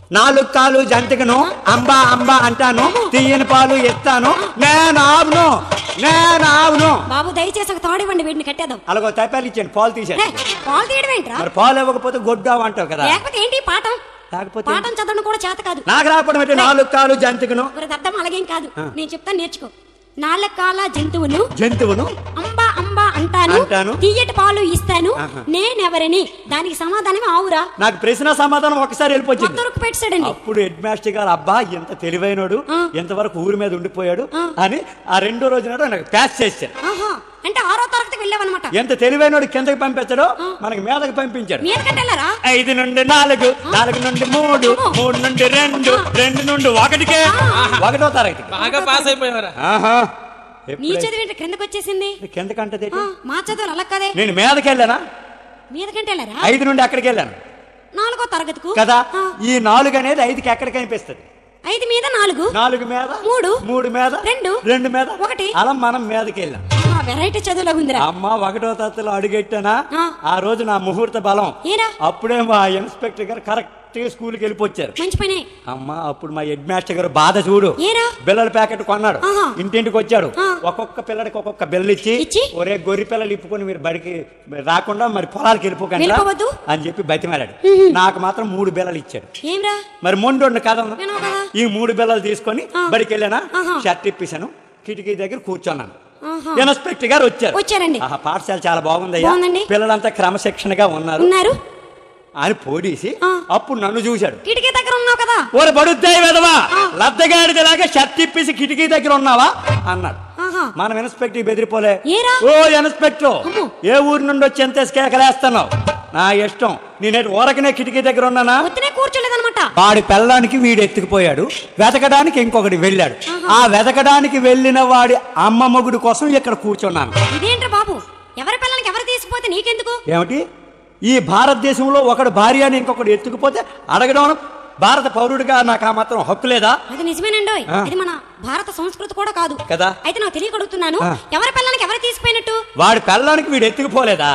నాలుగు కాలు జంతికను అంబా అంబా అంటాను తీయని పాలు ఇస్తాను నేను ఆవును నేను ఆవును బాబు దయచేసి ఒక తాడివ్వండి వీటిని కట్టేద్దాం అలాగో తైపాలు ఇచ్చాను పాలు హే, తీసేది పాలు తీయడం ఏంట్రా మరి పాలు ఇవ్వకపోతే గొడ్డావు అంటావు కదా లేకపోతే ఏంటి పాఠం లేకపోతే పాఠం చదవడం కూడా చేత కాదు నాకు రాకపోవడం అంటే నాలుగు కాలు జంతికను మరి అర్థం అలాగేం కాదు ఆ. నేను చెప్తాను నేర్చుకో నాలుగు కాల జంతువును జంతువును అంబా అంబా అంటాను అంటాను. తీయటి పాలు ఇస్తాను ఆహా. నేనెవరని దానికి సమాధానం ఆవురా నాకు ప్రశ్న సమాధానం ఒకసారి వెళ్ళిపోయింది మొత్తం పెట్టాడండి అప్పుడు హెడ్ మాస్టర్ గారు అబ్బా ఎంత తెలివైనడు ఆ. ఎంతవరకు ఊరి మీద ఉండిపోయాడు ఆ. అని ఆ రెండో రోజు నాడు నాకు ప్యాచ్ చేశారు ఆహా అంటే ఆరో తరగతికి వెళ్ళావన్నమాట ఎంత తెలివైనడు కిందకి పంపించాడో మనకి మీదకి పంపించాడు మీద కంటెళ్ళారా ఐదు నుండి నాలుగు నాలుగు నుండి మూడు మూడు నుండి రెండు రెండు నుండి ఒకటికే ఒకటో తరగతి బాగా పాస్ అయిపోయావరా ఆహా నీ ఎప్పుడైతే- చదువు ఏంటి క్రిందకి వచ్చేసింది కిందకంటది ఆ, మా చదువు అలా కదే నేను మీదకి వెళ్ళానా మీద కంటెళ్ళారా ఐదు నుండి అక్కడికి వెళ్ళాను నాలుగో తరగతికు కదా ఆ, ఈ నాలుగు అనేది ఐదుకి ఎక్కడ కనిపిస్తుంది ఐదు మీద నాలుగు నాలుగు మీద మూడు. మూడు మీద రెండు. రెండు మీద ఒకటి. అలా మనం మీదకి వెళ్ళాం వెరైటీ చదువులో ఉందిరా అమ్మ ఒకటో తత్తులో అడుగెట్టానా ఆ. ఆ రోజు నా ముహూర్త బలం ఏరా అప్పుడే మా ఇన్స్పెక్టర్ గారు కరెక్ట్ గా స్కూల్కి వెళ్ళిపోచ్చారు మంచి పనే అమ్మ అప్పుడు మా హెడ్ మాస్టర్ గారు బాధ చూడు ఏరా బిల్లల ప్యాకెట్ కొన్నాడు ఆహా. ఇంటింటికి వచ్చాడు ఆ. ఒక్కొక్క పిల్లడికి ఒక్కొక్క బిల్ల ఇచ్చి ఇచ్చి? ఒరే గొర్రె పిల్లలు ఇప్పుకొని మీరు బడికి రాకుండా మరి పొలాలకి వెళ్ళిపోకండి వెళ్ళిపోవద్దు? అని చెప్పి బతిమాలాడు నాకు మాత్రం మూడు బిల్లలు ఇచ్చాడు ఏమ్రా మరి మొండోడిని కదా వినవు కదా ఈ మూడు బిల్లలు తీసుకొని ఆ. బడికి వెళ్ళానా ఆహా. షర్ట్ ఇప్పిసాను కిటికీ దగ్గర కూర్చున్నాను ఆహా. ఇన్స్పెక్టర్ గారు వచ్చారు వచ్చారండి ఆహా, పాఠశాల చాలా బాగుందయ్యా బాగుందండి. పిల్లలంతా క్రమశిక్షణగా ఉన్నారు ఉన్నారు అని పోడీసి ఆ. అప్పుడు నన్ను చూశాడు కిటికీ దగ్గర ఉన్నావు కదా ఓరి బడుద్దాయి వెదవా ఆ. లద్దగాడిదలాగా షర్ట్ ఇప్పేసి కిటికీ దగ్గర ఉన్నావా అన్నాడు ఆహా మనం ఇన్స్పెక్టర్ బెదిరిపోలే ఏరా? ఓ ఇన్స్పెక్టర్ అమ్మో. ఏ ఊరు నుండి వచ్చి ఎంత కేకలేస్తున్నావు నా ఇష్టం నేనేటి ఊరకనే కిటికీ దగ్గర ఉన్నానా పొద్దునే కూర్చోలేదన్నమాట వాడి పెళ్ళానికి వీడు ఎత్తుకుపోయాడు వెతకడానికి ఇంకొకటి వెళ్ళాడు ఆ వెతకడానికి వెళ్ళిన వాడి అమ్మ మొగుడు కోసం ఇక్కడ కూర్చున్నాను ఇదేంట్రా బాబు ఎవరి పిల్లలకి ఎవరు తీసుకుపోతే నీకెందుకు ఏమిటి ఈ భారతదేశంలో ఒకడు భార్య అని ఇంకొకడు ఎత్తుకుపోతే అడగడం భారత పౌరుడిగా నాకు ఆ మాత్రం హక్కు లేదా అది నిజమేనండి ఆ. ఇది మన భారత సంస్కృతి కూడా కాదు కదా. అయితే నాకు తెలియక అడుగుతున్నాను ఆ. ఎవరి పిల్లలకి ఎవరు తీసిపోయినట్టు వాడి పెళ్ళానికి వీడు ఎత్తుకుపోలేదా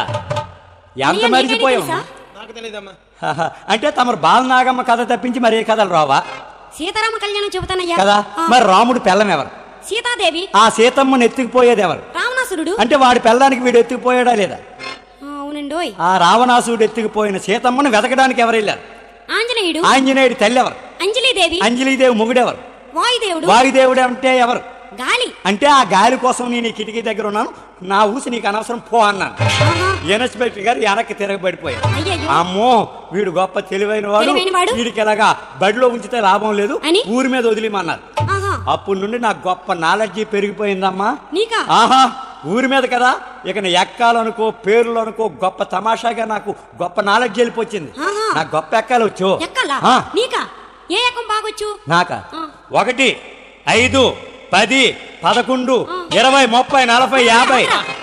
ఎంత అయ్యా, నీకేంటి మరిచిపోయాం తెలుసా? నాకు తెలియదమ్మా అంటే తమరు బాలనాగమ్మ కథ తప్పించి మరి ఏ కథలు రావా సీతారామ కళ్యాణం చెబుతానయ్యా కదా ఆ, మరి రాముడు పెళ్ళం ఎవరు సీతాదేవి ఆ సీతమ్మను ఎత్తుకుపోయేది ఎవరు రావణాసురుడు అంటే వాడి పెళ్ళానికి వీడు ఎత్తుకుపోయాడా లేదా ఆ, అవునండి ఓయ్ ఆ రావణాసుడు ఎత్తుకుపోయిన సీతమ్మను వెతకడానికి ఎవరు వెళ్ళారు ఆంజనేయుడు ఆంజనేయుడి తల్లి ఎవరు అంజలీదేవి అంజలీదేవి మొగుడెవరు వాయుదేవుడు వాయుదేవుడు అంటే ఎవరు గాలి అంటే ఆ గాలి కోసం నేను ఈ కిటికీ దగ్గర ఉన్నాను నా ఊసి నీకు అనవసరం పో అన్నాను ఆహా. ఇన్స్పెక్టర్ గారు వెనక్కి తిరగబడిపోయారు అయ్యయ్యో. అమ్మో వీడు గొప్ప తెలివైన వాడు తెలివైనవాడు? వీడికి ఎలాగా బడిలో ఉంచితే లాభం లేదు అని? ఊరి మీద వదిలేమన్నారు ఆహా అప్పటి నుండి నాకు గొప్ప నాలెడ్జి పెరిగిపోయిందమ్మా నీకా ఆహా ఊరి మీద కదా ఇక నా ఎక్కాలనుకో పేర్లు అనుకో గొప్ప తమాషాగా నాకు గొప్ప నాలెడ్జ్ వెళ్ళిపోయింది ఆహా. నాకు గొప్ప ఎక్కాలు వచ్చు ఎక్కాలా ఆ, నీకా ఏ ఎక్కం బాగొచ్చు నాకా ఆ. ఒకటి ఐదు పది పదకొండు ఇరవై ముప్పై నలభై యాభై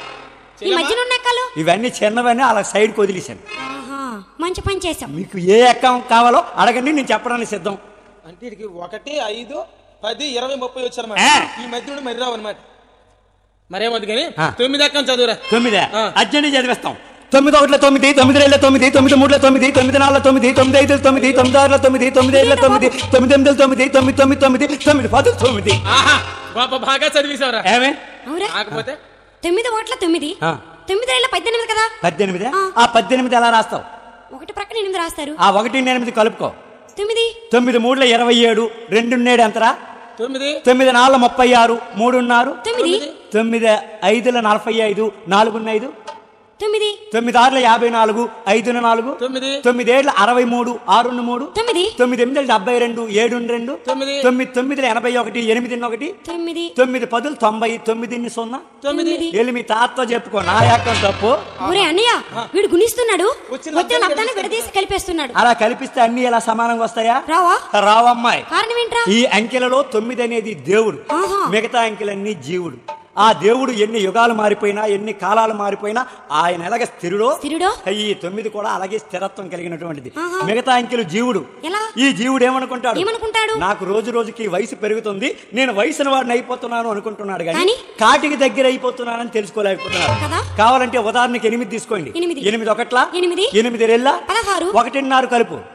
ఈ మధ్యన ఉన్న ఎక్కలు ఇవన్నీ చిన్నవన్నీ అలా సైడ్కి వదిలేశాను ఆహా మంచి పని చేసాం మీకు ఏ ఎక్కం కావాలో అడగండి నేను చెప్పడానికి సిద్ధం అంటే వీడికి ఒకటి ఐదు పది ఇరవై ముప్పై వచ్చారన్నమాట ఏ? ఈ మధ్య నుండి మరి రావు అనమాట మరేమద్దు కానీ ఆ. తొమ్మిది ఎక్కం చదువురా తొమ్మిదే ఆ. అర్జెంట్ చదివిస్తాం తొమ్మిది ఒకటిలో తొమ్మిది తొమ్మిది రెండు తొమ్మిది తొమ్మిది మూడులో తొమ్మిది తొమ్మిది నాలుగులో తొమ్మిది తొమ్మిది ఐదు తొమ్మిది తొమ్మిది ఆరులో తొమ్మిది తొమ్మిది ఏళ్ళ తొమ్మిది తొమ్మిది ఎనిమిదిలో తొమ్మిది తొమ్మిది తొమ్మిది తొమ్మిది తొమ్మిది పది తొమ్మిది ఆహా గొప్ప బాగా చదివేశావురా ఏమే అవురా కాకపోతే తొమ్మిది ఓట్ల తొమ్మిది ఆ. తొమ్మిది ఏళ్ళ పద్దెనిమిది కదా పద్దెనిమిది ఆ. ఆ పద్దెనిమిది ఎలా రాస్తావు ఒకటి ప్రక్కన ఎనిమిది రాస్తారు ఆ ఒకటి ఎనిమిది కలుపుకో తొమ్మిది తొమ్మిది మూడులో ఇరవై ఏడు రెండున్నేడు ఎంతరా తొమ్మిది తొమ్మిది నాలుగు ముప్పై ఆరు మూడున్నారు తొమ్మిది తొమ్మిది ఐదుల నలభై ఐదు నాలుగున్న ఐదు తొమ్మిది తొమ్మిది ఆరుల యాభై నాలుగు ఐదున నాలుగు తొమ్మిది తొమ్మిది ఏళ్ళ అరవై మూడు ఆరున్న మూడు తొమ్మిది తొమ్మిది ఎనిమిది డెబ్బై రెండు ఏడు రెండు తొమ్మిది తొమ్మిది తొమ్మిది ఎనభై ఒకటి ఎనిమిది ఒకటి తొమ్మిది తొమ్మిది పదులు తొంభై తొమ్మిది సున్నా తొమ్మిది వెళ్ళి మీ తాతతో చెప్పుకో నా యాకం తప్పు ఒరే అన్నయ్య వీడు గుణిస్తున్నాడు వచ్చిన వచ్చిన లబ్ధాన్ని లబ్ధాన్ని విడదీసి కలిపేస్తున్నాడు అలా కల్పిస్తే అన్ని ఎలా సమానంగా వస్తాయా రావా రావమ్మాయి కారణం ఏంట్రా ఈ అంకెలలో తొమ్మిది అనేది దేవుడు ఆహా. మిగతా అంకెలన్నీ జీవుడు ఆ దేవుడు ఎన్ని యుగాలు మారిపోయినా ఎన్ని కాలాలు మారిపోయినా ఆయన ఎలాగ స్థిరుడో స్థిరుడో? ఈ తొమ్మిది కూడా అలాగే స్థిరత్వం కలిగినటువంటిది ఆహా. మిగతా అంకెలు జీవుడు ఎలా? ఈ జీవుడు ఏమనుకుంటాడు ఏమనుకుంటాడు? నాకు రోజు రోజుకి వయసు పెరుగుతుంది నేను వయసున వాడిని అయిపోతున్నాను అనుకుంటున్నాడు కానీ కానీ? కాటికి దగ్గర అయిపోతున్నానని తెలుసుకోలేకపోతున్నాడు కదా? కావాలంటే ఉదాహరణకి ఎనిమిది తీసుకోండి ఎనిమిది. ఎనిమిది ఒకట్లా ఎనిమిది. ఎనిమిది రెళ్ళ పదహారు. ఒకటిన్నర కలుపు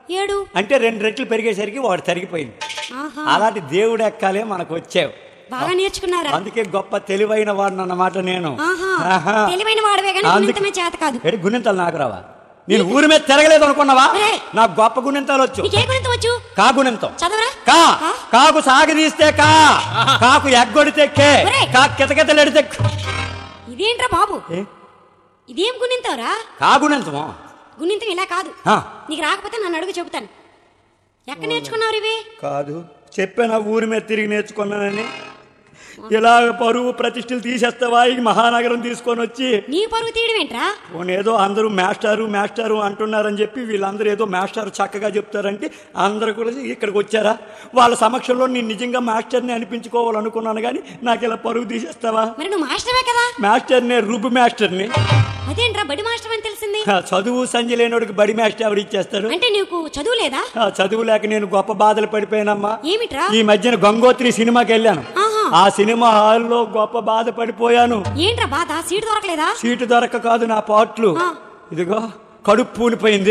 ఏడు అంటే రెండు రెట్లు పెరిగేసరికి వాడు తరిగిపోయింది ఆహా అలాంటి దేవుడు ఎక్కాలే మనకు వచ్చావు బాగా నేర్చుకున్నారా అందుకే గొప్ప తెలివైన వాడిని అన్నమాట నేను ఆహా ఆహా. తెలివైన వాడవే కానీ అందుకే- గుణింతమే చేత కాదు ఏడు గుణింతాలు నాకు రావా నేను ఊరి మీద తిరగలేదు అనుకున్నావా ఒరే. నాకు గొప్ప గుణింతాలు వచ్చు నీకే గుణింతం వచ్చు కా గుణింతం చదవరా కా ఆ? కాకు సాగదీస్తే కా కాకు ఎగ్గొడితే కే ఒరే. కా కితకితలెడితే ఇదేంట్రా బాబు ఏ? ఇదేం గుణింతంరా కా గుణింతమో గుణింతం ఇలా కాదు ఆ. నీకు రాకపోతే నన్ను అడుగు చెబుతాను ఎక్కడ నేర్చుకున్నావు ఇవి కాదు చెప్పాను ఊరి మీద తిరిగి నేర్చుకున్నానని ఇలా పరువు ప్రతిష్టలు తీసేస్తావా ఈ మహానగరం తీసుకొని వచ్చి నీ పరుగు తీయడం ఏంట్రా ఏదో అందరూ మాస్టారు మాస్టారు అంటున్నారని చెప్పి వీళ్ళందరూ ఏదో మాస్టారు చక్కగా చెప్తారంటే అందరూ కూడా ఇక్కడికి వచ్చారా వాళ్ళ సమక్షంలో నేను నిజంగా మాస్టర్ని అనిపించుకోవాలనుకున్నాను కానీ నాకు ఇలా పరుగు తీసేస్తావా మరి నువ్వు మాస్టర్వే కదా మాస్టర్ని రుబ్బు మాస్టర్ని అదేంట్రా బడి మాస్టర్ అని తెలిసింది ఆ, చదువు సంజ లేనోడికి బడి మాస్టర్ ఎవరు ఇచ్చేస్తాడు అంటే నీకు చదువు లేదా ఆ, చదువు లేక నేను గొప్ప బాధలు పడిపోయానమ్మా ఏమిట్రా ఈ మధ్యన గంగోత్రి సినిమాకి వెళ్ళాను ఆహా. ఆ సినిమా హాల్లో గొప్ప బాధపడిపోయాను ఏంట్రా బాధ సీటు దొరకలేదా సీటు దొరక కాదు నా పాటలు ఆ. ఇదిగో కడుపు పూలిపోయింది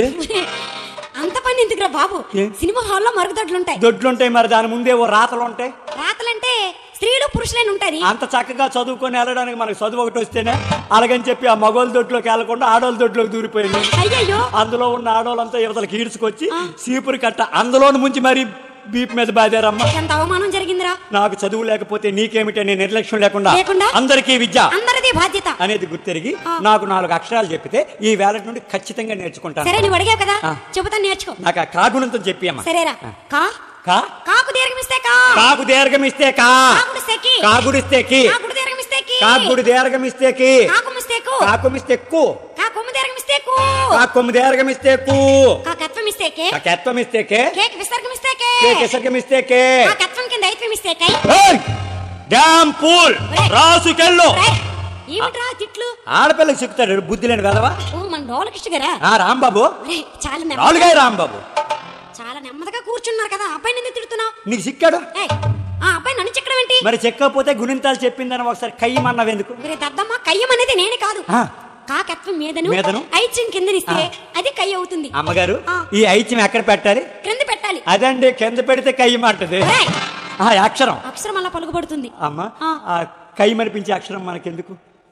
అంత పని ఎందుకురా బాబు ఏ? సినిమా హాల్లో మరుగుదొడ్లుంటాయి దొడ్లుంటాయి మరి దాని ముందే ఓ రాతలు ఉంటాయి రాతలంటే స్త్రీలు పురుషులని ఉంటది అంత చక్కగా చదువుకొని వెళ్ళడానికి మనకు చదువు ఒకటి వస్తేనే అలాగని చెప్పి ఆ మగోళ్ళ దొడ్లోకి వెళ్లకుండా ఆడోళ్ళ దొడ్లోకి దూరిపోయింది అయ్యయ్యో అందులో ఉన్న ఆడోళ్ళంతా యువతలకి ఈడ్చుకొచ్చి సీపురు కట్ట అందులోని ముంచి మరి బీప్ మీద బాదారమ్మా ఎంత అవమానం జరిగిందిరా నాకు చదువు లేకపోతే నీకేమిటి అనే నిర్లక్ష్యం లేకుండా లేకుండా? అందరికీ విద్య అందరిది బాధ్యత అనేది గుర్తెరిగి ఆ. నాకు నాలుగు అక్షరాలు చెప్పితే ఈ వేళ నుండి ఖచ్చితంగా నేర్చుకుంటాను సరే నువ్వు అడిగావు కదా ఆ. చెబుతాను నేర్చుకో నాకు ఆ కాగుణంతో చెప్పి అమ్మా సరేరా కా కా కాకు దీర్ఘమిస్తే కా కాకు దీర్ఘమిస్తే కా కాకుడిస్తే కి కాగుడిస్తే కి కాకుడు దీర్ఘమిస్తే కి కాకుడు దీర్ఘమిస్తే కి కాకుమిస్తే కు కాకుమిస్తే కు కాకొమ్ము దీర్ఘమిస్తే కు కాకొమ్ము దీర్ఘమిస్తే కు కాకత్వం ఇస్తే కే కాకెత్వం ఇస్తే కే కేక్ విసర్గమిస్తే కే కే కిసర్గమిస్తే కే కాకత్వం కింద ఐత్వం ఇస్తే కై ఏయ్! డ్యామ్ పూల్ ఒరేయ్. రాసుకెళ్ళు రేయ్, ఏమిట్రా తిట్లు ఆడపిల్లకి సిక్కుతాడు బుద్ధి లేని కదవా ఓ మన డోలకిష్ట గారా ఆ రాంబాబు ఒరేయ్, చాలా నెమ్మదిగా రాలుగాయ రాంబాబు చాలా నెమ్మదిగా కూర్చున్నారు కదా ఆ అబ్బాయిని ఎందుకు తిడుతున్నావు నీకు సిక్కాడు ఏయ్, ఆ అబ్బాయి నన్ను చిక్కడం ఏంటి మరి చెక్కకపోతే గుణింతాలు చెప్పిందని ఒకసారి కయ్యమన్నావెందుకు ఒరే దద్దమ్మ కయ్యం అనేది నేనే కాదు ఆ. కాకత్వం మీదను మీదను? ఐచ్యం కిందనిస్తే అది కయ్య అవుతుంది అమ్మగారు ఆ. ఈ ఐచ్యం ఎక్కడ పెట్టాలి క్రింద పెట్టాలి అదండి కింద పెడితే కయ్యమంటది ఒరేయ్, ఆ అక్షరం అక్షరం అలా పలుకుబడుతుంది అమ్మ ఆ. ఆ కయ్యమనిపించే అక్షరం మనకెందుకు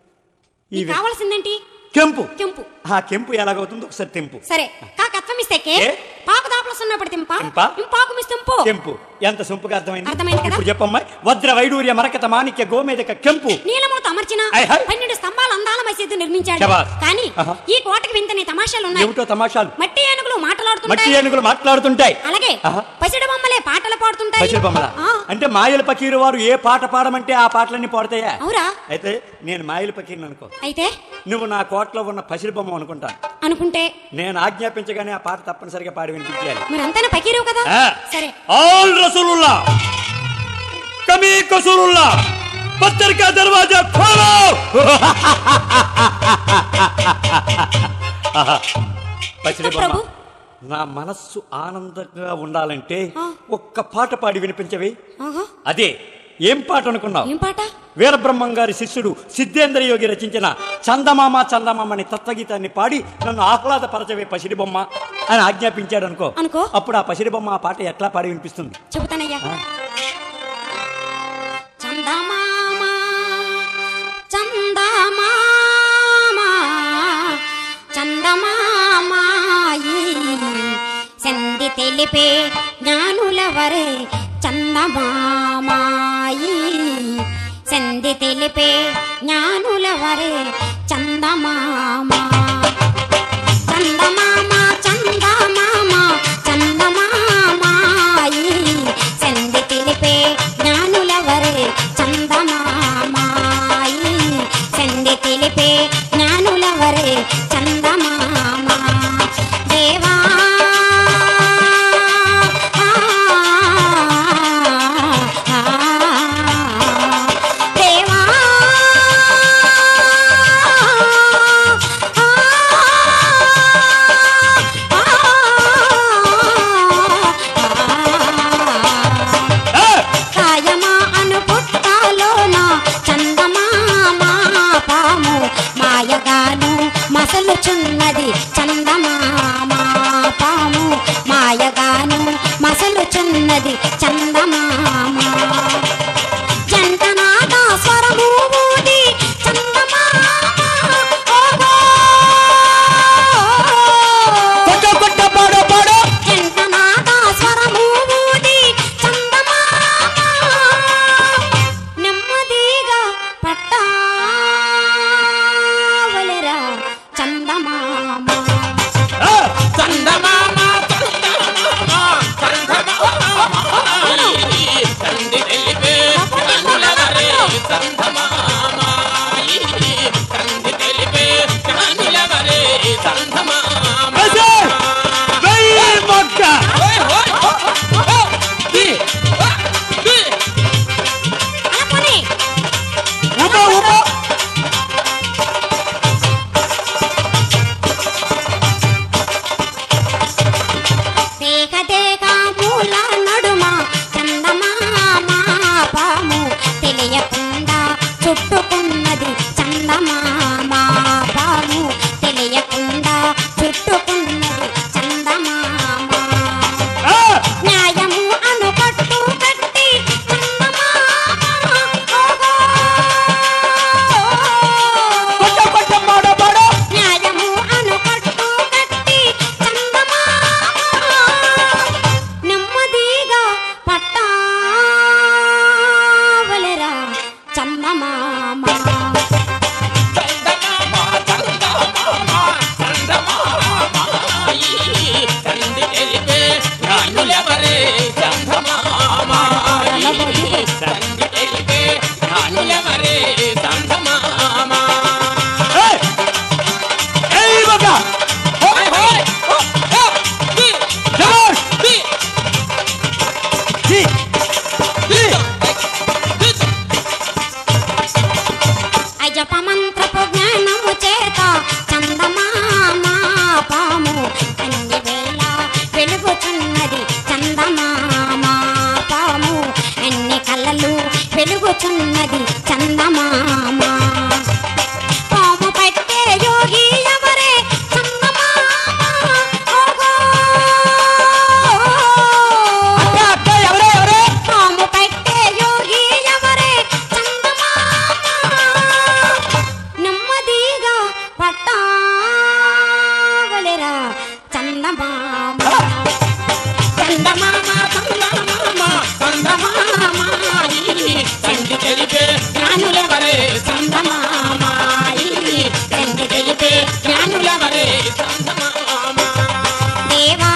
ఈ నీకు కావాల్సిందేంటి కెంపు కెంపు ఆ కెంపు ఎలాగవుతుందో ఒకసారి తెంపు సరే కాకత్వం ఇస్తే కే ఏ? పాకు దాపల సున్నపడి తింప తింప? ఇంపాకు మిస్తుంపు కెంపు ఎంత సొంపుగా అర్థమైంది అర్థమైంది కదా? ఇప్పుడు చెప్పమ్మా వజ్ర వైడూర్య మరకత మాణిక్య గోమేదక కెంపు నీలమూత అమర్చిన ఆయ్ హాయ్. పన్నెండు స్తంభాల అందాల మసీదు నిర్మించాడు శబాష్. కానీ ఆహా. ఈ కోటకి వింతని తమాషాలు ఉన్నాయి ఏమిటో తమాషాలు మట్టి ఏనుగులు మట్టి మాట్లాడుతుంటాయి ఏనుగులు మాట్లాడుతుంటాయి అలాగే ఆహా. పసిడి బొమ్మలే పాటలు పాడుతుంటాయి పసిడి బొమ్మల ఆ, అంటే మాయల పకీరు వారు ఏ పాట పాడమంటే ఆ పాటలన్నీ పాడతాయా అవురా అయితే నేను మాయల పకీర్ని అనుకో అయితే నువ్వు నా కోట్లో ఉన్న పసిడి బొమ్మ అనుకుంటాను అనుకుంటే నేను ఆజ్ఞాపించగానే ఆ పాట తప్పనిసరిగా పాడి వినిపించాలి మరి అంతైనా పకీరువు కదా ఆ. సరే ఆల్ రసూలుల్లా కమీ కసూరుల్లా పత్రికా దర్వాజా ఖోలో పసిడి బొమ్మ ప్రభు. నా మనస్సు ఆనందంగా ఉండాలంటే ఆ. ఒక్క పాట పాడి వినిపించవి ఆహా, అదే ఏం పాట అనుకున్నావు ఏం పాట వీరబ్రహ్మం గారి శిష్యుడు సిద్ధేంద్ర యోగి రచించిన చందమామ చందమామ అనే తత్వగీతాన్ని పాడి నన్ను ఆహ్లాదపరచవే పసిడి బొమ్మ అని ఆజ్ఞాపించాడు అనుకో అనుకో. అప్పుడు ఆ పసిడి బొమ్మ ఆ పాట ఎట్లా పాడి వినిపిస్తుంది చెబుతానయ్యా ఆ. చందమామ చందమామ చందమామాయి సంధి తెలిపే జ్ఞానులవరే చందమామాయి సంధి తెలిపే జ్ఞానులవరే చందమామ చందమామ చందమామ చందమామాయి సంధి తెలిపే జ్ఞానులవరే చందమామాయి సంధి తెలిపే జ్ఞానులవరే చందమామ దేవా ఆ, ఆ, దేవా ఏ! కాయమా అను పుట్టలోన చందమామ పాము మాయగాను మసలుచున్నది చందమామ పాము మాయ జపమంత్రపు జ్ఞానము చేత చందమామ పాము అన్ని వేళ వెలుగుచున్నది చందమామ పాము ఎన్ని కళ్ళలు వెలుగుచున్నది చందమామ పాము పట్టే యోగి ఎవరే చందమామ ఓగో అక్క అక్క ఎవరే ఎవరే పాము పట్టే యోగి ఎవరే చందమామ నెమ్మదిగా పట్టావలెరా చందమామ చందమామ చందమామ చందమామ తండ్రి తెలిపే జ్ఞానులెవరే చందమామ తండ్రి తెలిపే జ్ఞానులెవరే చందమామ దేవా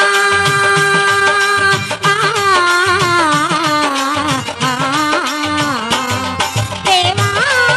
దేవా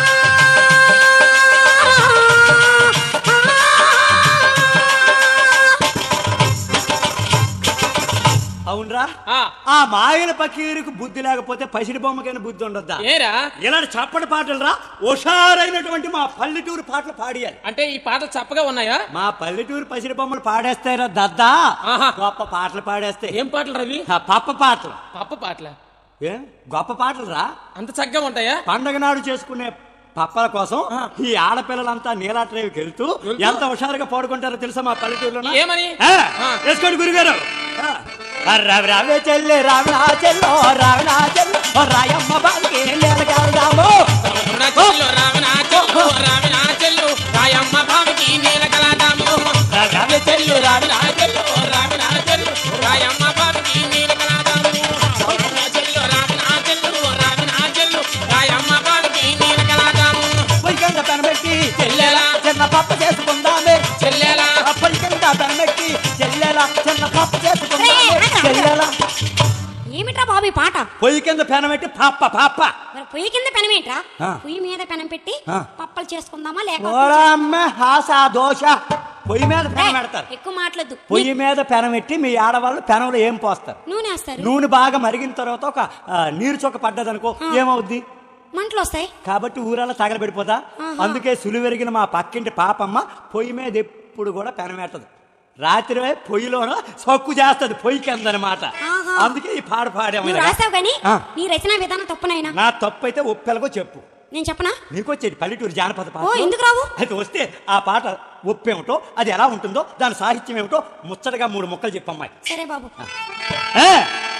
అవునరా ఆ, ఆ మాయల పకీరుకు బుద్ధి లేకపోతే పసిడి బొమ్మకైనా బుద్ధి ఉండొద్దా ఏరా ఇలాంటి చప్పటి పాటలు రా హుషారైనటువంటి మా పల్లెటూరు పాటలు పాడియాలి అంటే ఈ పాటలు చప్పగా ఉన్నాయా మా పల్లెటూరు పసిడి బొమ్మలు పాడేస్తాయిరా దద్దా ఆహా. గొప్ప పాటలు పాడేస్తాయి ఏం పాటలు రవి ఆ పప్ప పాటలు పప్ప పాటల ఏ గొప్ప పాటలు రా అంత చక్కగా ఉంటాయా పండగ నాడు చేసుకునే పప్పల కోసం ఆ. ఈ ఆడపిల్లలంతా నీలాట్రేవికి వెళ్తూ వెళ్తూ? ఎంత హుషారుగా పాడుకుంటారో తెలుసా మా పల్లెటూరులో ఏమని? ఆ, ఆ. వేసుకోండి గురుగారు ఆ. ఆ, రావి రావే చెల్లె రావినా చెల్లో రావినా చెల్లో ఓ రాయమ్మ బాలికి నేలకెళ్దాము రావణ చెల్లు రావణ చెల్లు రావణ చెల్లు రాయమ్మ భావికి నీల కలాదాము రావే చెల్లు రావినా రావణ చెల్లు రావణ చెల్లు రాయమ్మ భావికి నీల కలాదాము రావణ చెల్లు రావణ చెల్లు రావణ చెల్లు రాయమ్మ భావికి నీల కలాదాము పొయ్యికంత పెనబెట్టి చెల్లెలా చిన్న పప్ప చేసుకుందామే చెల్లెలా ఆ పొయ్యికంత పెనబెట్టి చెల్లెలా చిన్న పప్ప చేసుకుందామే రే, చెల్లెలా ఏమిట్రా బాబు ఈ పాట పొయ్యి కింద పెనబెట్టి పాప పాప మరి పొయ్యి కింద పెనమేంట్రా ఆ. పొయ్యి మీద పెనం పెట్టి ఆ. పప్పలు చేసుకుందామా లేక ఓరమ్మ హాస దోష పొయ్యి మీద పెనం పెడతారు ఎక్కువ మాట్లాడద్దు పొయ్యి మీద పెనం పెట్టి మీ ఆడవాళ్ళు పెనంలో ఏం పోస్తారు నూనె వేస్తారు నూనె బాగా మరిగిన తర్వాత ఒక ఆ, నీరు చొక్క పడ్డదనుకో ఏమవుద్ది మంటలు వస్తాయి కాబట్టి ఊరల్లా తగలబెడిపోతా ఆహా. అందుకే సులువెరిగిన మా పక్కింటి పాపమ్మ పొయ్యి మీద ఎప్పుడు కూడా పెనం పెట్టదు రాత్రి పొయ్యిలోన సొక్కు చేస్తది పొయ్యి కింద అనమాట ఆహా. అందుకే ఈ పాట పాడాము నువ్వు రాసావు కానీ ఆ. నీ రచన విధానం తప్పునైనా నా తప్పు అయితే ఒప్పెలగో చెప్పు నేను చెప్పనా నీకు వచ్చేది పల్లెటూరు జానపద పాట ఓ, ఎందుకు రావు? అయితే వస్తే ఆ పాట ఒప్పేమిటో అది ఎలా ఉంటుందో దాని సాహిత్యం ఏమిటో ముచ్చటగా మూడు ముక్కలు చెప్పమ్మాయి సరే బాబు ఏ?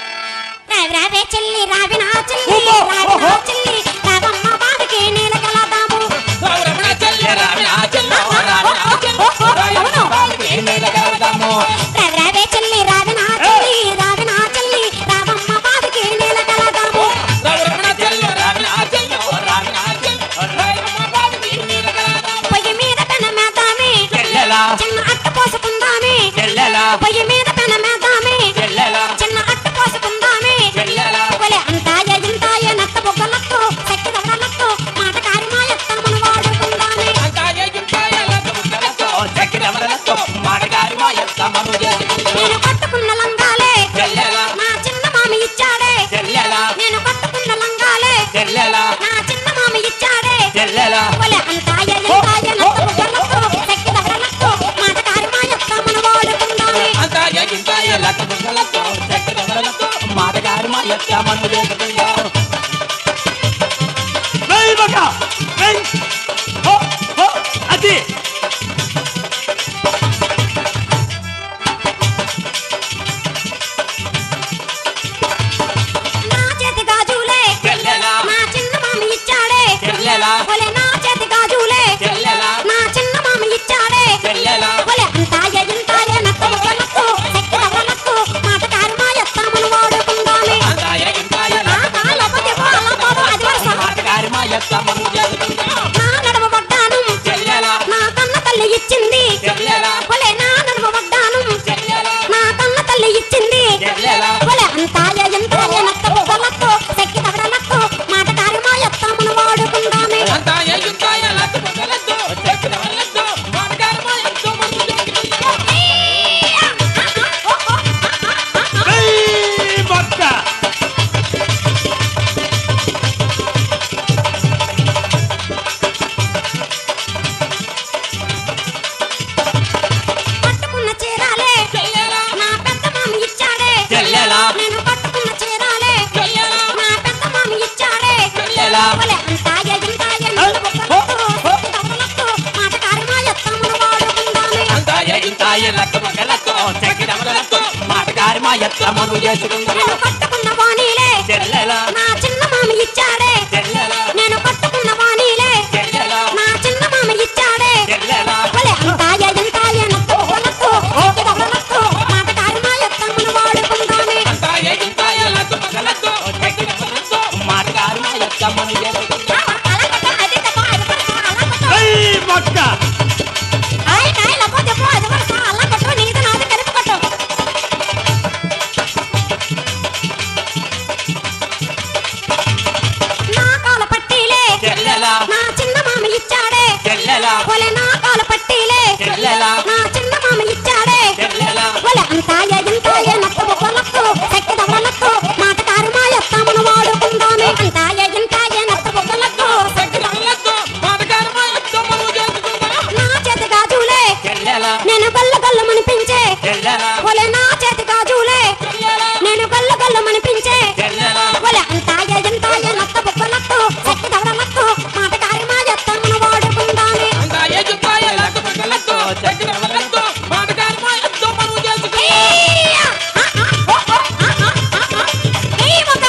రావి రావే చెల్లి రావి నా చెల్లి ఓహో, రావి నా ఓహో. చెల్లి రావమ్మ బావికి నీళ్ళ కలదాము రావణ చెల్లి రావణ చెల్లు రావణ చెల్లు రాయమ్మ భావికి నీల కలాదాము రావి రావే చెల్లి రావి నా చెల్లి రావి నా చెల్లి రావమ్మ బావికి నీళ్ళ కలదాము రావణ చెల్లు రావణ చెల్లు రావణ చెల్లు రాయమ్మ భావికి నీల కలాదాము పొయ్యి మీద పెనమేద్దామే చెల్లెలా చిన్న అట్ట పోసుకుందామే చెల్లెలా పొయ్యి మీద పెనమేద్దామే చెల్లెలా చిన్న అట్ట పోసుకుందామే చెల్లెలా ఒలే అంతాయ ఇంతాయ నత్త బొగ్గలతో శక్తి దవడలతో మాటకారి మాయత్తమ్మను వాడుకుందామే అంతాయ గింతాయ లతములతో ఓ చక్కెరవడలతో మాటగారి మాయత్తమ్మను చేసుకుంటూ. నేను కట్టుకున్న లంగాలే చెల్లెలా నా చిన్న మామి ఇచ్చాడే చెల్లెలా నేను కట్టుకున్న లంగాలే చెల్లెలా నా చిన్న మామి ఇచ్చాడే చెల్లెలా ఒలే అంతాయ ఇంతాయ నత్త బొగ్గలతో శక్తి దవడలతో మాటకారి మాయత్తమ్మను వాడుకుందామే అంతాయ గింతాయ లతములతో చక్కెరవడలతో మాటగారి మాయత్తమ్మను చేసుకుంటూ. వెయ్ మగ, వెయ్. హో, హో, అది నా చేతి గాజులే చెల్లెలా నా చిన్న మామి ఇచ్చాడే చెల్లెలా ఒలే నా చేతి గాజులే చెల్లెలా నా చిన్న మామి ఇచ్చాడే చెల్లెలా ఒలే అంతాయ ఇంతాయ నత్త బొగ్గలతో శక్తి దవడలతో మాటకారి మాయత్తమ్మను వాడుకుందామే అంతాయ గింతాయ ఆ, ఎత్తమను చేసుకుందా నేను కట్టుకున్న వాణిలే చెల్లెలా నా చిన్న మామ ఇచ్చాడే చెల్లెలా నేను కట్టుకున్న వాణిలే చెల్లెలా నా చిన్న మామ ఇచ్చాడే చెల్లెలా ఒలే అంతాయ ఎంతాయ నత్తు నత్తు ఎక్కడ నత్తు మాటకారి మా ఎత్తమ్మను వాడుకుందామే అంతా ఏగింతాయ లద్దు పగలద్దు లద్దు మాటకారు ఎత్తమను చేసుకుందా అలాగట అది తప్ప అది వరస అలాగట ఏయ్ మొక్క ఆయ్ కాయ లపో దెబ్బో అది వరస అలాగట నీది నాది కలిపి కొట్టు నా కాల పట్టీలే చెల్లెలా నా చిన్న మామ ఇచ్చాడే చెల్లెలా ఒలే నా కాల పట్టీలే చెల్లెలా నా చిన్న మామ ఇచ్చాడే చెల్లెలా ఒలే అంతాయ ఎంతాయ నత్తు బొబ్బ నత్తు సెక్కదవ నత్తు మాటకారి మా ఎత్తమ్మను వాడుకుందామే అంతాయ ఎంతాయ నత్తు బొబ్బ నత్తు లద్దు మాటకారు మా ఎత్తమ్మను చేసుకుందా నా చేతి గాజులే చెల్లెలా నేను గల్లు గల్లు మనిపించే చెల్లెలా ఒలే నా చేతి గాజులే నేను గల్లు గల్లు మనిపించే చెల్లెలా ఒలే అంతాయ ఎంతాయ నత్త బొక్క నత్తు సెక్కదవ నత్తు మాటకారి మా ఎత్తమ్మను వాడుకుందామే అంతా ఏగింతాయ లద్దు పగలద్దు లద్దు మాటకారు మా ఎత్తమ్మను చేసుకుందా ఏయ్యా! ఆ, ఆ, ఓ, ఓ, ఆ, ఆ, ఆ, ఆ. ఏయ్ మొక్క.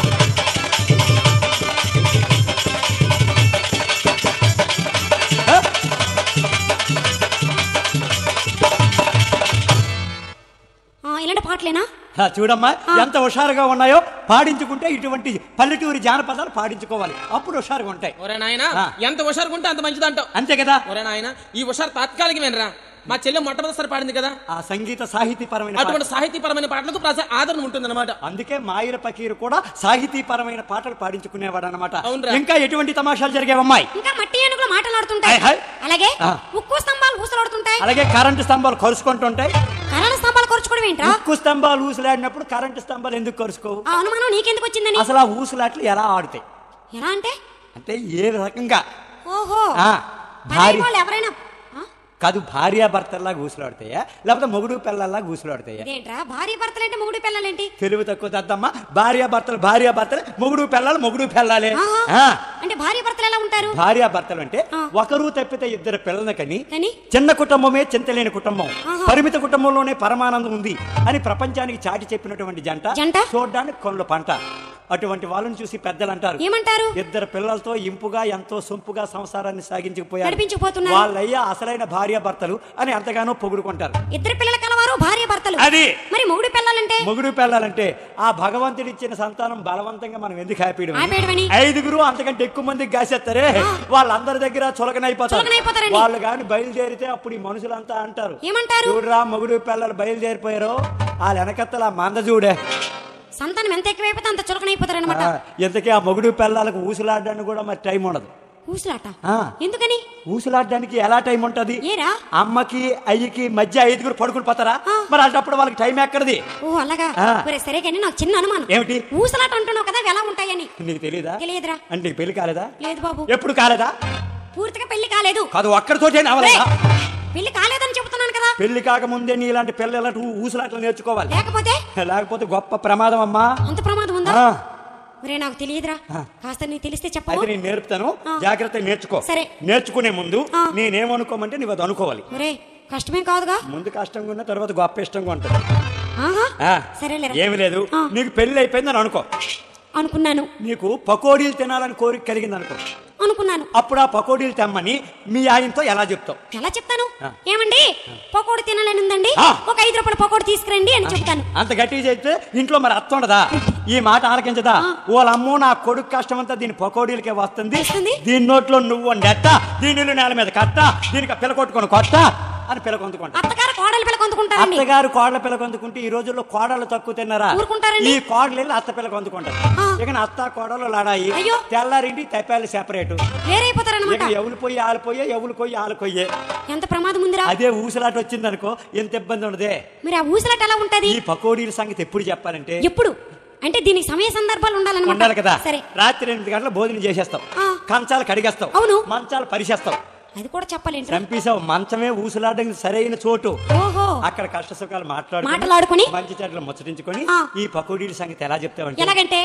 ఆ, ఇలాంటి పాటలేనా ఆ, చూడమ్మా ఎంత హుషారుగా ఉన్నాయో పాడించుకుంటే ఇటువంటి పల్లెటూరి జానపదాలు పాడించుకోవాలి అప్పుడు హుషారుగా ఉంటాయి ఒరే నాయన ఆ. ఎంత హుషారుకుంటే అంత మంచిదంటావు అంతే కదా ఒరే నాయన ఈ హుషారు తాత్కాలికమేనరా మా చెల్లె మొట్టమొదటిసారి పాడింది కదా ఆ సంగీత సాహితీపరమైన పాట. అటువంటి సాహితీపరమైన పాటలకు ప్రజా ఆదరణ ఉంటుందన్నమాట అందుకే మాయిల పకీరు కూడా సాహితీపరమైన పాటలు పాడించుకునేవాడు అనమాట అవునురా. ఇంకా ఎటువంటి తమాషాలు జరిగేవమ్మాయి ఇంకా మట్టి ఏనుగులు మాటలాడుతుంటాయి హాయ్, హాయ్. అలాగే ఆ. ఉక్కు స్తంభాలు ఊసలాడుతుంటాయి అలాగే కరెంటు స్తంభాలు కరుచుకుంటుంటాయి కరెంట్ స్తంభాలు కొరుచుకోవడం ఏంట్రా ఉక్కు స్తంభాలు ఊసులాడినప్పుడు కరెంటు స్తంభాలు ఎందుకు కరుచుకోవు ఆ అనుమానం నీకెందుకు వచ్చిందని అసలు ఆ ఊసులాట్లు ఎలా ఆడుతాయి ఎలా అంటే అంటే ఏ రకంగా ఓహో ఆ, పరాయి భార్య వాళ్ళు ఎవరైనా ఆ? కాదు భార్యాభర్తల్లా గూసులాడతాయా లేకపోతే మొగుడు పిల్లల్లా గూసులాడతాయా ఇదేంట్రా భార్య భర్తలేంటి మొగుడు పిల్లలేంటి తెలివి తక్కువ దద్దమ్మ భార్యాభర్తలు భార్యాభర్తలు మొగుడు పిల్లలు మొగుడు పిల్లాలే ఆహా. ఆ, అంటే భార్య భర్తలు ఎలా ఉంటారు భార్యాభర్తలు అంటే ఆ. ఒకరు తప్పితే ఇద్దరు పిల్లల్ని కని కానీ చిన్న కుటుంబమే చింతలేని కుటుంబం ఆహా. పరిమిత కుటుంబంలోనే పరమానందం ఉంది అని ప్రపంచానికి చాటి చెప్పినటువంటి జంట జంట? చూడడానికి కొనుల పంట అటువంటి వాళ్ళని చూసి పెద్దలు అంటారు ఏమంటారు ఇద్దరు పిల్లలతో ఇంపుగా ఎంతో సొంపుగా సంసారాన్ని సాగించుకుపోయారు నడిపించుకుపోతున్నారు. వాళ్ళయ్యా అసలైన భార్యాభర్తలు అని ఎంతగానో పొగుడుకుంటారు ఇద్దరు పిల్లల కలవారు భార్య భర్తలు అది మరి మొగుడు పిల్లలంటే మొగుడు పెళ్ళాలంటే ఆ భగవంతుడిచ్చిన సంతానం బలవంతంగా మనం ఎందుకు హ్యాపీడు ఆపేయడమని? ఐదుగురు అంతకంటే ఎక్కువ మందికి గాసేస్తారే వాళ్ళందరి దగ్గర చులకనైపోతారు చులకనైపోతారండి. వాళ్ళు కానీ బయలుదేరితే అప్పుడు ఈ మనుషులంతా అంటారు ఏమంటారు చూడరా మొగుడు పిల్లలు బయలుదేరిపోయారు వాళ్ళ వెనకత్తల ఆ మంద చూడే సంతానం ఎంత ఎక్కువైపోతే అంత చులకనైపోతారనమాట ఆ, ఇంతకీ ఆ మొగుడు పిల్లలకు ఊసులాడడానికి కూడా మరి టైం ఉండదు ఊసులాట ఆ. ఎందుకని ఊసులాడడానికి ఎలా టైం ఉంటది ఏరా అమ్మకి అయ్యకి మధ్య ఐదుగురు పడుకుని పోతారా ఆ. మరి అలాంటప్పుడు వాళ్ళకి టైం ఎక్కడది ఓ అలాగా ఆ. ఒరే సరే కానీ నాకు చిన్న అనుమానం ఏమిటి ఊసలాట అంటున్నావు కదా అవి ఎలా ఉంటాయని నీకు తెలియదా తెలియదురా అంటే నీకు పెళ్లి కాలేదా లేదు బాబు ఎప్పుడు కాలేదా పూర్తిగా పెళ్లి కాలేదు కాదు ఒక్కడితోటే అవలేదా పెళ్లి కాలేదని చెబుతున్నాను కదా పెళ్లి కాకముందే నీ ఇలాంటి పిల్లల ఊసులాట్లు నేర్చుకోవాలి లేకపోతే లేకపోతే గొప్ప ప్రమాదం అమ్మా అంత ప్రమాదం ఉందా ఆ, ఒరే నాకు తెలియదురా ఆ. కాస్త నీకు తెలిస్తే అయితే చెప్పవు నేను నేర్పుతాను ఆ. జాగ్రత్తగా నేర్చుకో సరే. నేర్చుకునే ముందు ఆ. నేనేమనుకోమంటే నువ్వు అది అనుకోవాలి ఒరే కష్టమేం కాదుగా ముందు కష్టంగా ఉన్న తర్వాత గొప్ప ఇష్టంగా ఉంటుంది ఆహా ఆ, సరేలేరా ఏమి లేదు ఆ. నీకు పెళ్లి అయిపోయిందని అనుకో అనుకున్నాను నీకు పకోడీలు తినాలని కోరిక కలిగింది అనుకో అనుకున్నాను అప్పుడు ఆ పకోడీలు తెమ్మని మీ ఆయనతో ఎలా చెప్తావు ఎలా చెప్తాను ఆ. ఏమండి పకోడి తినాలని ఉందండి ఆ. ఒక ఐదు రూపాయల పకోడి తీసుకురండి అని చెప్తాను అంత గట్టిగా చెప్తే ఇంట్లో మరి అత్త ఉండదా ఈ మాట ఆలకించదా వాళ్ళ అమ్మో నా కొడుకు కష్టం అంతా దీని పకోడీలకే వస్తుంది వస్తుంది. దీని నోట్లో నువ్వు నెట్ట దీని ఇల్లు నేల మీద కట్ట దీనికి పిల్ల కొట్టుకొని కొట్ట అని పిల్ల కొందుకుంటా అత్తగారు కోడలి పిల్ల కొందుకుంటారండి అత్తగారు కోడల పిల్ల కొందుకుంటే ఈ రోజుల్లో కోడలు తక్కువ తిన్నారా ఊరుకుంటారండి. ఈ కోడలు వెళ్ళి అత్త పిల్ల కొందుకుంటారు ఆ. ఇక అత్త కోడలు లాడాయి అయ్యో. తెల్లారింటి తెప్పాలి సెపరేట్ వేరైపోతారనమాట ఇక ఎవరు పోయి ఆలిపోయే ఎవరు పోయి ఆలిపోయే ఎంత ప్రమాదం ఉందిరా అదే ఊసలాట వచ్చిందనుకో ఎంత ఇబ్బంది ఉండదే మరి ఆ ఊసలాట ఎలా ఉంటది ఈ పకోడీల సంగతి ఎప్పుడు చెప్పాలంటే ఎప్పుడు అంటే దీనికి సమయ సందర్భాలు ఉండాలి ఉండాలన్నమాట కదా సరే రాత్రి ఎనిమిది గంటల భోజనం చేసేస్తావు ఆ. కంచాలు కడిగేస్తావు అవును. మంచాలు పరిచేస్తావు అది కూడా చెప్పాలేంటి చంపేసావు మంచమే ఊసులాడడానికి సరైన చోటు ఓహో అక్కడ కష్ట సుఖాలు మాట్లాడుకొని మాట్లాడుకొని మంచి చెట్లు ముచ్చటించుకొని ఆ. ఈ పకోడీల సంగతి ఎలా చెప్తావంటే ఎలాగంటే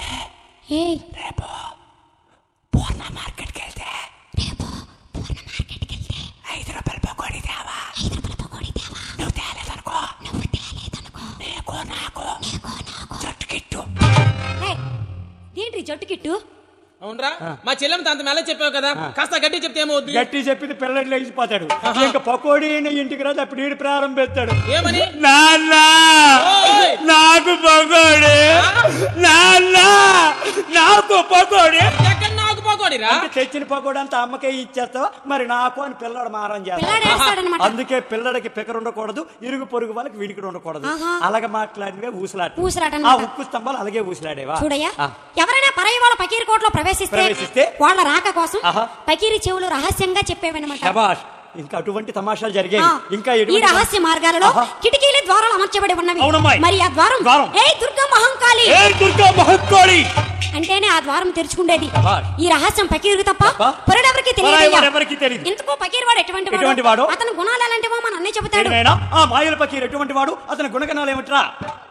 ఏ పూర్ణ మార్కెట్కి వెళ్తే ఐదు రూపాయల పకోడీ తేవా నువ్వు తేలేదనుకో నీకు నాకు కిట్టు అవునరా మా చెల్లెమ్మ అంత మెల్ల చెప్పావు కదా కాస్త గట్టి చెప్తే ఏమవుద్ది గట్టి చెప్పింది పిల్లలు లేచిపోతాడు ఇంకా పకోడీ అయిన ఇంటికి రాదు అప్పుడు ఈడు ప్రారంభిస్తాడు ఏమని నాన్న ఓయ్! నాకు పకోడీ నాన్న నాకు పకోడీ ఎక్కడ నాకు పోకోడిరా అంటే తెచ్చిన పకోడీ అంతా అమ్మకే ఇచ్చేస్తావా మరి నాకు అని పిల్లడు మారం చేస్తాడు పిల్లాడు వేస్తాడనమాట అందుకే పిల్లడికి పికర్ ఉండకూడదు ఇరుగు పొరుగు వాళ్ళకి విడికిడి ఉండకూడదు ఆహా. అలాగే మాట్లాడినవే ఊసలాట ఊసలాట ఆ అన్నమాట. ఉక్కు స్తంభాలు అలాగే ఊసలాడేవా చూడయ్యా ఆ. ఎవరైనా పరాయి వాళ్ళ పకీర్ కోట్లో ప్రవేశిస్తే ప్రవేశిస్తే? వాళ్ళ రాక కోసం ఆహా. పకీరి చెవులు రహస్యంగా చెప్పేవన్నమాట శబాష్ ఇంకా అటువంటి తమాషాలు జరిగేవి ఆ, ఇంకా ఈ ఎటువంటి రహస్య మార్గాలలో ఆహా. కిటికీలు ద్వారాలు అమర్చబడి ఉన్నవి అవునమ్మాయి. మరి ఆ ద్వారం ద్వారం. ఏ దుర్గా మహంకాళి ఏ దుర్గా మహక్కోడి అంటేనే ఆ ద్వారం తెరుచుకుండేది శబాష్. ఈ రహస్యం పకీరుకి తప్ప తప్ప? పొరడెవరికి పరాయి తెలియదు వారెవరికీ తెలియదు ఇంతకు పకీర్ వాడు ఎటువంటి ఎటువంటి వాడు? అతని గుణాలు ఎలాంటివో మన అన్నీ చెబుతాడు ఏమైనా ఆ మాయల పకీర్ ఎటువంటి వాడు అతని గుణగణాలు ఏమిట్రా